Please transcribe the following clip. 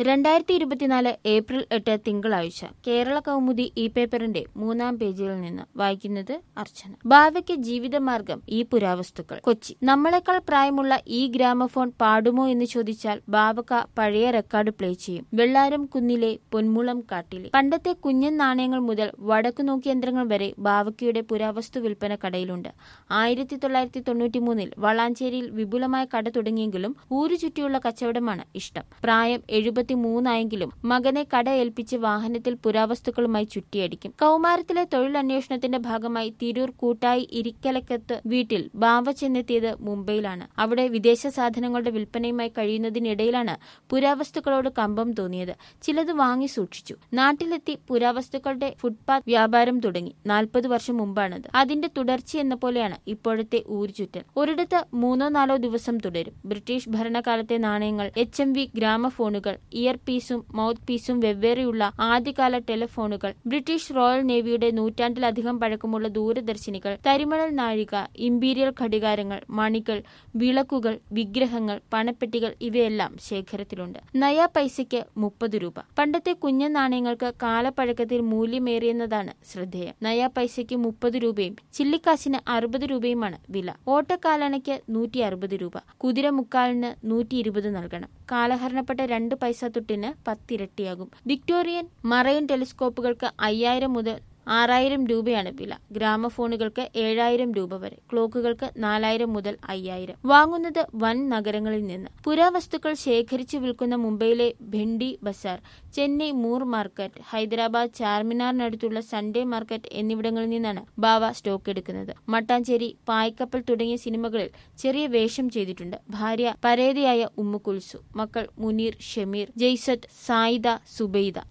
രണ്ടായിരത്തി ഇരുപത്തിനാല് ഏപ്രിൽ എട്ട് തിങ്കളാഴ്ച കേരള കൗമുദി ഈ പേപ്പറിന്റെ മൂന്നാം പേജിൽ നിന്ന് വായിക്കുന്നത് അർച്ചന ഭാവിക്ക് ജീവിതമാർഗം ഈ പുരാവസ്തുക്കൾ കൊച്ചി നമ്മളെക്കാൾ പ്രായമുള്ള ഈ ഗ്രാമഫോൺ പാടുമോ എന്ന് ചോദിച്ചാൽ ബാവക്ക പഴയ റെക്കോർഡ് പ്ലേ ചെയ്യും വെള്ളാരം കുന്നിലെ പൊന്മുളം കാട്ടിലെ പണ്ടത്തെ കുഞ്ഞൻ നാണയങ്ങൾ മുതൽ വടക്കു നോക്കി യന്ത്രങ്ങൾ വരെ ബാവക്കയുടെ പുരാവസ്തു വിൽപ്പന കടയിലുണ്ട് ആയിരത്തി തൊള്ളായിരത്തി തൊണ്ണൂറ്റി മൂന്നിൽ വളാഞ്ചേരിയിൽ വിപുലമായ കട തുടങ്ങിയെങ്കിലും ഊരു ചുറ്റിയുള്ള കച്ചവടമാണ് ഇഷ്ടം പ്രായം എഴുപത്തി മൂന്നായെങ്കിലും മകനെ കട ഏൽപ്പിച്ച് വാഹനത്തിൽ പുരാവസ്തുക്കളുമായി ചുറ്റിയടിക്കും കൗമാരത്തിലെ തൊഴിലന്വേഷണത്തിന്റെ ഭാഗമായി തിരൂർ കൂട്ടായി ഇരിക്കലക്കത്ത് വീട്ടിൽ ബാവ ചെന്നെത്തിയത് മുംബൈയിലാണ് അവിടെ വിദേശ സാധനങ്ങളുടെ വിൽപ്പനയുമായി കഴിയുന്നതിനിടയിലാണ് പുരാവസ്തുക്കളോട് കമ്പം തോന്നിയത് ചിലത് വാങ്ങി സൂക്ഷിച്ചു നാട്ടിലെത്തി പുരാവസ്തുക്കളുടെ ഫുട്പാത്ത് വ്യാപാരം തുടങ്ങി നാൽപ്പത് വർഷം മുമ്പാണത് അതിന്റെ തുടർച്ച എന്ന പോലെയാണ് ഇപ്പോഴത്തെ ഊരുചുറ്റൽ ഒരിടത്ത് മൂന്നോ നാലോ ദിവസം തുടരും ബ്രിട്ടീഷ് ഭരണകാലത്തെ നാണയങ്ങൾ എച്ച് എം വി ഗ്രാമഫോണുകൾ ഇയർ പീസും മൗത്ത് പീസും വെവ്വേറെയുള്ള ആദ്യകാല ടെലിഫോണുകൾ ബ്രിട്ടീഷ് റോയൽ നേവിയുടെ നൂറ്റാണ്ടിലധികം പഴക്കമുള്ള ദൂരദർശിനികൾ തരിമണൽ നാഴിക ഇമ്പീരിയൽ ഘടികാരങ്ങൾ മണികൾ വിളക്കുകൾ വിഗ്രഹങ്ങൾ പണപ്പെട്ടികൾ ഇവയെല്ലാം ശേഖരത്തിലുണ്ട് നയാ പൈസയ്ക്ക് മുപ്പത് രൂപ പണ്ടത്തെ കുഞ്ഞൻ നാണയങ്ങൾക്ക് കാലപ്പഴക്കത്തിൽ മൂല്യമേറിയെന്നതാണ് ശ്രദ്ധേയം നയാ പൈസയ്ക്ക് മുപ്പത് രൂപയും ചില്ലിക്കാശിന് അറുപത് രൂപയുമാണ് വില ഓട്ടക്കാലണയ്ക്ക് നൂറ്റി അറുപത് രൂപ കുതിര മുക്കാലിന് നൂറ്റി ഇരുപത് നൽകണം കാലഹരണപ്പെട്ട രണ്ട് പൈസ തൊട്ടിന് പത്തിരട്ടിയാകും വിക്ടോറിയൻ മറൈൻ ടെലിസ്കോപ്പുകൾക്ക് അയ്യായിരം മുതൽ ആറായിരം രൂപയാണ് വില ഗ്രാമഫോണുകൾക്ക് ഏഴായിരം രൂപ വരെ ക്ലോക്കുകൾക്ക് നാലായിരം മുതൽ അയ്യായിരം വാങ്ങുന്നത് വൻ നഗരങ്ങളിൽ നിന്ന് പുരാവസ്തുക്കൾ ശേഖരിച്ചു വിൽക്കുന്ന മുംബൈയിലെ ഭെണ്ടി ബസാർ ചെന്നൈ മൂർ മാർക്കറ്റ് ഹൈദരാബാദ് ചാർമിനാറിനടുത്തുള്ള സൺഡേ മാർക്കറ്റ് എന്നിവിടങ്ങളിൽ നിന്നാണ് ബാവ സ്റ്റോക്ക് എടുക്കുന്നത് മട്ടാഞ്ചേരി പായ്ക്കപ്പൽ തുടങ്ങിയ സിനിമകളിൽ ചെറിയ വേഷം ചെയ്തിട്ടുണ്ട് ഭാര്യ പരേതയായ ഉമ്മു കുൽസു മക്കൾ മുനീർ ഷമീർ ജെയ്സത്ത് സായിദ സുബൈദ